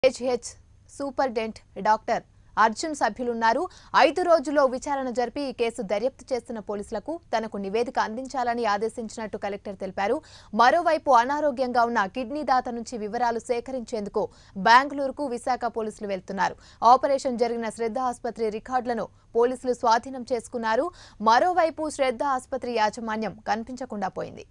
HH superintendent doctor Arjun సభ్యులున్నారు ఐదు రోజుల్లో విచారణ జరిపి ఈ కేసు దర్యాప్తు చేస్తున్న పోలీసులకు తనకు నివేదిక అందించాలని ఆదేశించినట్టు కలెక్టర్ తెలిపారు మరోవైపు అనారోగ్యంగా ఉన్న కిడ్నీ దాత నుంచి వివరాలు సేకరించేందుకు బెంగళూరుకు విశాఖ పోలీసులు వెళ్తున్నారు ఆపరేషన్ జరిగిన శ్రద్ధ ఆసుపత్రి రికార్డులను పోలీసులు స్వాధీనం చేసుకున్నారు మరోవైపు శ్రద్ధ ఆసుపత్రి యాజమాన్యం కనిపించకుండా పోయింది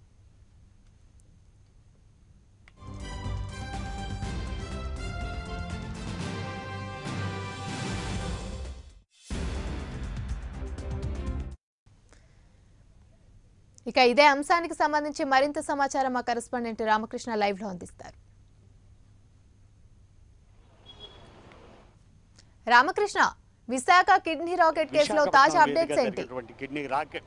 ఇక ఇదే అంశానికి సంబంధించి మరింత సమాచారం మా కరెస్పాండెంట్ రామకృష్ణ లైవ్ లో అందిస్తారు రామకృష్ణ విశాఖ కిడ్నీ రాకెట్ కేసులో తాజా అప్డేట్స్ ఏంటి జరిగినటువంటి kidney racket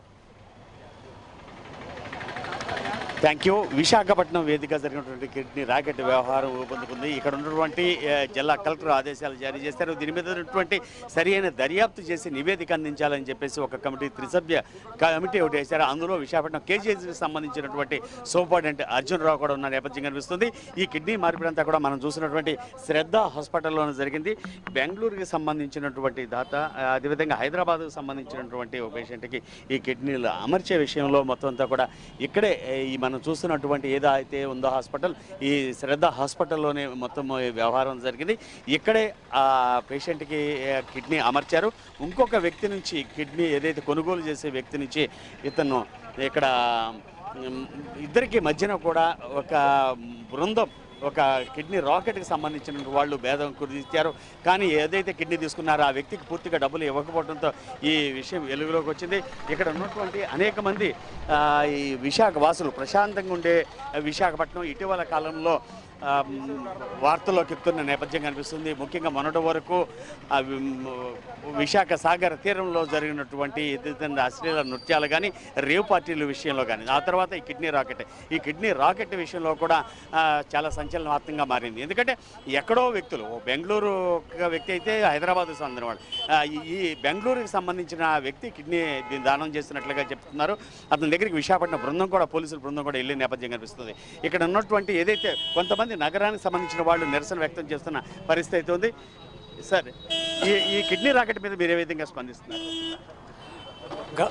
thank you Visakhapatnam వేదిక జరిగినటువంటి కిడ్నీ రాకెట్ వ్యవహారం ఊపందుకుంది ఇక్కడ ఉన్నటువంటి ఏ, జిల్లా కలెక్టర్ ఆదేశాలు జారీ చేశారు దీని మీద ఉన్నటువంటి సరైన దర్యాప్తు చేసి నివేదిక అందించాలని చెప్పేసి ఒక కమిటీ త్రిసభ్య కమిటీ ఒకటి వేశారు అందులో విశాఖపట్నం కేజీఎస్కి సంబంధించినటువంటి సూపరింటెండెంట్ అర్జున్ రావు కూడా ఉన్న నేపథ్యం కనిపిస్తుంది ఈ కిడ్నీ మార్పిడి అంతా కూడా మనం చూసినటువంటి శ్రద్ధ హాస్పిటల్లోనే జరిగింది బెంగళూరుకి సంబంధించినటువంటి దాత ఆ, అదేవిధంగా హైదరాబాద్కు సంబంధించినటువంటి ఒక పేషెంట్కి ఈ కిడ్నీలు అమర్చే విషయంలో మొత్తం అంతా కూడా ఇక్కడే ఏ, ఈ మనం చూస్తున్నటువంటి ఏదో అయితే ఉందో హాస్పిటల్ ఈ శ్రద్ధ హాస్పిటల్లోనే మొత్తం ఈ వ్యవహారం జరిగింది ఇక్కడే ఆ పేషెంట్కి ఏ, కిడ్నీ అమర్చారు ఇంకొక వ్యక్తి నుంచి కిడ్నీ ఏదైతే కొనుగోలు చేసే వ్యక్తి నుంచి ఇతను ఇక్కడ ఉమ్, ఇద్దరికి మధ్యన కూడా ఒక బృందం ఒక కిడ్నీ రాకెట్కి సంబంధించిన వాళ్ళు భేదం కుదిర్చారు కానీ ఏదైతే కిడ్నీ తీసుకున్నారో ఆ వ్యక్తికి పూర్తిగా డబ్బులు ఇవ్వకపోవడంతో ఈ విషయం వెలుగులోకి వచ్చింది ఇక్కడ ఉన్నటువంటి అనేక మంది ఆ, ఈ విశాఖ వాసులు ప్రశాంతంగా ఉండే విశాఖపట్నం ఇటీవల కాలంలో ఆ, మ్, వార్తల్లోకి ఎక్కుతున్న నేపథ్యం కనిపిస్తుంది ముఖ్యంగా మొన్నటి వరకు ఆ, మ్, విశాఖ సాగర్ తీరంలో జరిగినటువంటి ఏదైతే అశ్లీల నృత్యాలు కానీ రేవ్ పార్టీల విషయంలో కానీ ఆ తర్వాత ఈ కిడ్నీ రాకెట్ ఈ కిడ్నీ రాకెట్ విషయంలో కూడా ఆ, చాలా సంచలనాత్మకంగా మారింది ఎందుకంటే ఎక్కడో వ్యక్తులు ఓ బెంగళూరు ఒక వ్యక్తి అయితే హైదరాబాద్కు సంబంధించిన వాడు ఆ, ఈ- ఈ బెంగళూరుకి సంబంధించిన వ్యక్తి కిడ్నీ దీన్ని దానం చేస్తున్నట్లుగా చెప్తున్నారు అతని దగ్గరికి విశాఖపట్నం బృందం కూడా పోలీసుల బృందం కూడా వెళ్ళే నేపథ్యం కనిపిస్తుంది ఇక్కడ ఉన్నటువంటి ఏదైతే కొంతమంది నగరానికి సంబంధించిన వాళ్ళు నిరసన వ్యక్తం చేస్తున్న పరిస్థితి అయితే ఉంది సార్ ఈ ఈ కిడ్నీ రాకెట్ మీద మీరు ఏ విధంగా స్పందిస్తున్నారు గ-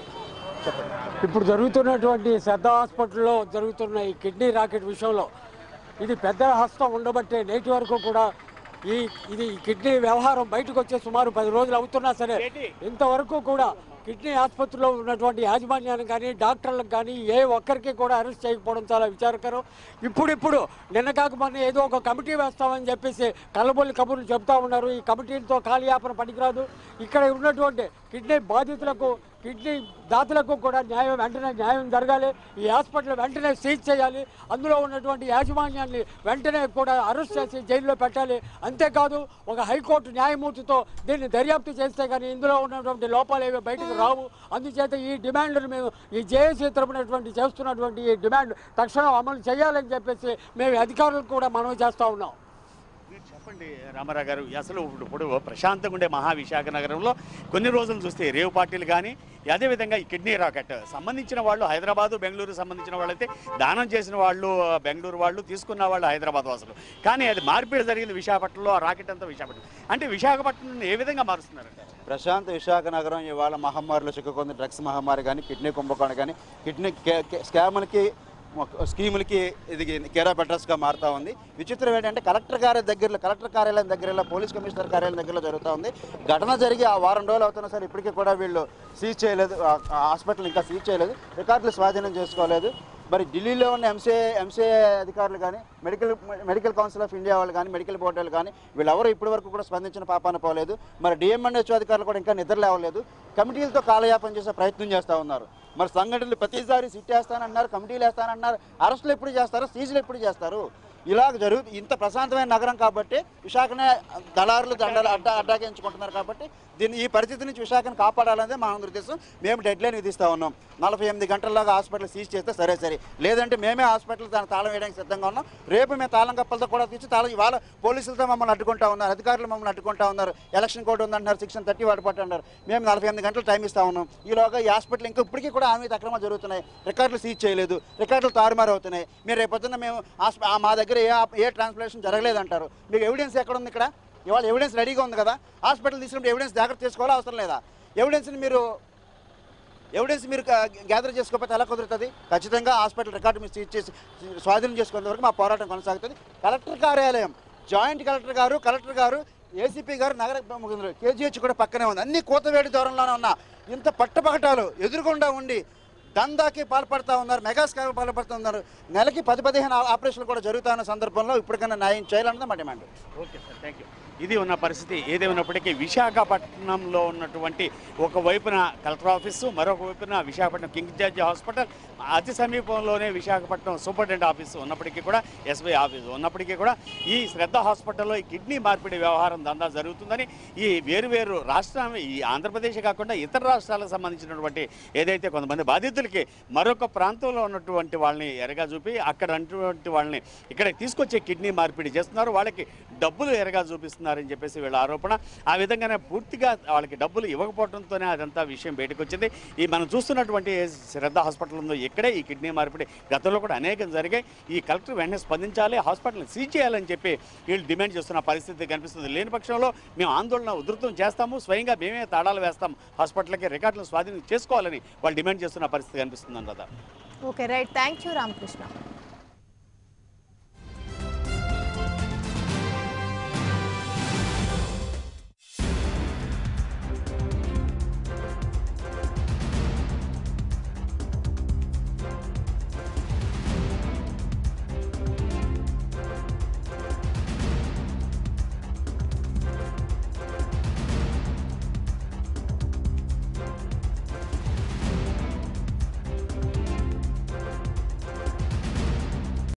ఇప్పుడు జరుగుతున్నటువంటి శ్రద్ధ హాస్పిటల్లో జరుగుతున్న ఈ కిడ్నీ రాకెట్ విషయంలో ఇది పెద్ద హస్తం ఉండబట్టే నేటి వరకు కూడా ఈ ఇది ఈ కిడ్నీ వ్యవహారం బయటకు వచ్చే సుమారు పది రోజులు అవుతున్నా సరే ఇంతవరకు కూడా కిడ్నీ ఆసుపత్రిలో ఉన్నటువంటి యాజమాన్యానికి కానీ డాక్టర్లకు కానీ ఏ ఒక్కరికి కూడా అరెస్ట్ చేయకపోవడం చాలా విచారకరం ఇప్పుడిప్పుడు నిన్న కాక మొన్న ఏదో ఒక కమిటీ వేస్తామని చెప్పేసి కళ్ళబొల్లి కబుర్లు చెప్తా ఉన్నారు ఈ కమిటీలతో కాలయాపన పనికిరాదు ఇక్కడ ఉన్నటువంటి కిడ్నీ బాధితులకు కిడ్నీ దాతలకు కూడా న్యాయం వెంటనే న్యాయం జరగాలి ఈ హాస్పిటల్ వెంటనే సీజ్ చేయాలి అందులో ఉన్నటువంటి యాజమాన్యాన్ని వెంటనే కూడా అరెస్ట్ చేసి జైల్లో పెట్టాలి అంతేకాదు ఒక హైకోర్టు న్యాయమూర్తితో దీన్ని దర్యాప్తు చేస్తే కానీ ఇందులో ఉన్నటువంటి లోపాలు ఏవి బయటకు రావు అందుచేత ఈ డిమాండ్ను మేము ఈ జేఏసీ తరపునటువంటి చేస్తున్నటువంటి ఈ డిమాండ్ తక్షణం అమలు చేయాలని చెప్పేసి మేము అధికారులకు కూడా మనవి చేస్తూ ఉన్నాం మీరు చెప్పండి రామారావు గారు అసలు ఇప్పుడు ఇప్పుడు ప్రశాంతంగా ఉండే మహావిశాఖ నగరంలో కొన్ని రోజులు చూస్తే రేవు పార్టీలు కానీ అదేవిధంగా ఈ కిడ్నీ రాకెట్ సంబంధించిన వాళ్ళు హైదరాబాదు బెంగళూరు సంబంధించిన వాళ్ళైతే దానం చేసిన వాళ్ళు బెంగళూరు వాళ్ళు తీసుకున్న వాళ్ళు హైదరాబాద్ వాసులు కానీ అది మార్పిడి జరిగింది విశాఖపట్నంలో ఆ రాకెట్ అంతా విశాఖపట్నం అంటే విశాఖపట్నం ఏ విధంగా మారుస్తున్నారంటే ప్రశాంత్ విశాఖ నగరం ఇవాళ మహమ్మారిలో చిక్కుకుంది డ్రగ్స్ మహమ్మారి కానీ కిడ్నీ కుంభకోణం కానీ కిడ్నీ కే- కే- స్కాములకి మొక్క- స్కీములకి ఇది కేరా బెటర్స్గా మారుతూ ఉంది విచిత్రం ఏంటంటే కలెక్టర్ గారి దగ్గరలో కలెక్టర్ కార్యాలయం దగ్గరలో పోలీస్ కమిషనర్ కార్యాలయం దగ్గరలో జరుగుతూ ఉంది ఘటన జరిగి ఆ వారం రోజులు అవుతున్నా సరే ఇప్పటికీ కూడా వీళ్ళు సీజ్ చేయలేదు ఆ- ఆ హాస్పిటల్ ఇంకా సీజ్ చేయలేదు రికార్డులు స్వాధీనం చేసుకోలేదు మరి ఢిల్లీలో ఉన్న ఎంసీఏ ఎంసీఏ అధికారులు కానీ medical medical council of India వాళ్ళు కానీ మెడికల్ బోర్డు వాళ్ళు కానీ వీళ్ళెవరూ ఇప్పటి వరకు కూడా స్పందించిన పాపాన పోలేదు మరి డిఎంఎన్హెచ్ అధికారులు కూడా ఇంకా నిద్ర లేవలేదు కమిటీలతో కాలయాపన చేసే ప్రయత్నం చేస్తూ ఉన్నారు మరి సంఘటనలు ప్రతిసారి సిట్ వేస్తానన్నారు కమిటీలు వేస్తానన్నారు అరెస్టులు ఎప్పుడు చేస్తారు సీజులు ఎప్పుడు చేస్తారు ఇలాగ జరుగు ఇంత ప్రశాంతమైన నగరం కాబట్టి విశాఖనే దళారులు దండలు అడ్డా అడ్డాకించుకుంటున్నారు కాబట్టి దీన్ని ఈ పరిస్థితి నుంచి విశాఖను కాపాడాలనేదే మా ఉద్దేశం మేము డెడ్ లైన్ విధిస్తూ ఉన్నాం నలభై ఎనిమిది గంటల్లాగా హాస్పిటల్ సీజ్ చేస్తే సరే సరే లేదంటే మేమే హాస్పిటల్ దాని తాళం వేయడానికి సిద్ధంగా ఉన్నాం రేపు మేము తాళం కప్పలతో కూడా తీసి తాళం ఇవాళ పోలీసులతో మమ్మల్ని అడ్డుకుంటా ఉన్నారు అధికారులు మమ్మల్ని అడ్డుకుంటా ఉన్నారు ఎలక్షన్ కోడ్ ఉందంటున్నారు సెక్షన్ థర్టీ వాడు పట్టు మేము నలభై ఎనిమిది గంటలు టైం ఇస్తా ఉన్నాం ఈలోగా ఈ హాస్పిటల్ ఇంకా ఇప్పటికీ కూడా ఆమె అక్రమాలు జరుగుతున్నాయి రికార్డులు సీజ్ చేయలేదు రికార్డులు తారుమారు అవుతున్నాయి మీరు రేపొద్దున మేము హాస్ప- ఆ మా దగ్గర దగ్గర ఏ ఆప్- ఏ ట్రాన్స్ప్లాంటేషన్ జరగలేదంటారు మీకు ఎవిడెన్స్ ఎక్కడ ఉంది ఇక్కడ ఇవాళ ఎవిడెన్స్ రెడీగా ఉంది కదా హాస్పిటల్ తీసుకున్నప్పుడు ఎవిడెన్స్ జాగ్రత్త చేసుకోవాలా అవసరం లేదా ఎవిడెన్స్ని మీరు ఎవిడెన్స్ మీరు గ్యాదర్ చేసుకోకపోతే ఎలా కుదురుతుంది ఖచ్చితంగా హాస్పిటల్ రికార్డు మీరు సీజ్ చేసి స్వాధీనం చేసుకునే వరకు మా పోరాటం కొనసాగుతుంది కలెక్టర్ కార్యాలయం జాయింట్ కలెక్టర్ గారు కలెక్టర్ గారు ఏసీపీ గారు నగర ముఖ్యమంత్రి కేజీహెచ్ కూడా పక్కనే ఉంది అన్ని కూతవేడి దూరంలోనే ఉన్న ఇంత పట్టపగటాలు ఎదురుగుండా ఉండి దందాకి పాల్పడుతూ ఉన్నారు మెగా స్కామ్ పాల్పడుతూ ఉన్నారు నెలకి పది పదిహేను ఆపరేషన్లు కూడా జరుగుతున్న సందర్భంలో ఇప్పటికైనా న్యాయం చేయాలన్నది మా demand okay sir thank you ఇది ఉన్న పరిస్థితి ఏదేమైనప్పటికీ విశాఖపట్నంలో ఉన్నటువంటి ఒక వైపున కలెక్టర్ ఆఫీసు మరొక వైపున విశాఖపట్నం కింగ్ జార్జి హాస్పిటల్ అతి సమీపంలోనే విశాఖపట్నం సూపరింటెండెంట్ ఆఫీసు ఉన్నప్పటికీ కూడా ఎస్బీఐ ఆఫీసు ఉన్నప్పటికీ కూడా ఈ శ్రద్ధ హాస్పిటల్లో ఈ కిడ్నీ మార్పిడి వ్యవహారం దందా జరుగుతుందని ఈ వేరువేరు రాష్ట్రం ఈ ఆంధ్రప్రదేశ్ కాకుండా ఇతర రాష్ట్రాలకు సంబంధించినటువంటి ఏదైతే కొంతమంది బాధితులకి మరొక ప్రాంతంలో ఉన్నటువంటి వాళ్ళని ఎరగా చూపి అక్కడ అటువంటి వాళ్ళని ఇక్కడ తీసుకొచ్చే కిడ్నీ మార్పిడి చేస్తున్నారు వాళ్ళకి డబ్బులు ఎరగా చూపిస్తున్నారని చెప్పేసి వీళ్ళ ఆరోపణ ఆ విధంగానే పూర్తిగా వాళ్ళకి డబ్బులు ఇవ్వకపోవడంతోనే అదంతా విషయం బయటకు వచ్చింది ఈ మనం చూస్తున్నటువంటి ఏ శ్రద్ధ హాస్పిటల్ ఉందో ఇక్కడే ఈ కిడ్నీ మార్పిడి గతంలో కూడా అనేకం జరిగాయి ఈ కలెక్టర్ వెంటనే స్పందించాలి హాస్పిటల్ని సీజ్ చేయాలని చెప్పి వీళ్ళు డిమాండ్ చేస్తున్న పరిస్థితి కనిపిస్తుంది లేని పక్షంలో మేము ఆందోళన ఉధృతం చేస్తాము స్వయంగా మేమే తాళాలు వేస్తాం హాస్పిటల్కి రికార్డులను స్వాధీనం చేసుకోవాలని వాళ్ళు డిమాండ్ చేస్తున్న పరిస్థితి కనిపిస్తుంది అన్నదా okay right thank you Ramakrishna